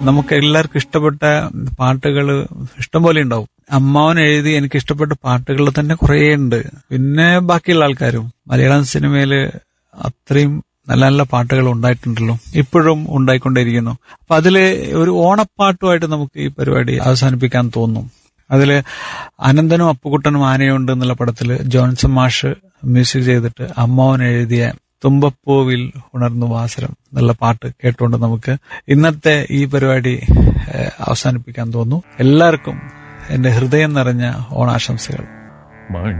നമുക്ക് എല്ലാവർക്കും ഇഷ്ടപ്പെട്ട പാട്ടുകൾ ഇഷ്ടംപോലെ ഉണ്ടാവും അമ്മാവൻ എഴുതി എനിക്ക് ഇഷ്ടപ്പെട്ട പാട്ടുകൾ തന്നെ കുറേ ഉണ്ട് പിന്നെ ബാക്കിയുള്ള ആൾക്കാരും മലയാളം സിനിമയിൽ അത്രയും നല്ല നല്ല പാട്ടുകൾ ഉണ്ടായിട്ടുണ്ടല്ലോ ഇപ്പോഴും ഉണ്ടായിക്കൊണ്ടേയിരിക്കുന്നു അപ്പൊ അതില് ഒരു ഓണപ്പാട്ടുമായിട്ട് നമുക്ക് ഈ പരിപാടി അവസാനിപ്പിക്കാൻ തോന്നും അതില് അനന്തനും അപ്പുകുട്ടനും ആനയുണ്ട് എന്നുള്ള പടത്തില് ജോൺസൺ മാഷ് മ്യൂസിക് ചെയ്തിട്ട് അമ്മാവൻ എഴുതിയ തുമ്പപ്പൂവിൽ ഉണർന്നു വാസരം എന്നുള്ള പാട്ട് കേട്ടുകൊണ്ട് നമുക്ക് ഇന്നത്തെ ഈ പരിപാടി ഏഹ്, അവസാനിപ്പിക്കാൻ തോന്നുന്നു എല്ലാവർക്കും എന്റെ ഹൃദയം നിറഞ്ഞ ഓണാശംസകൾ മണി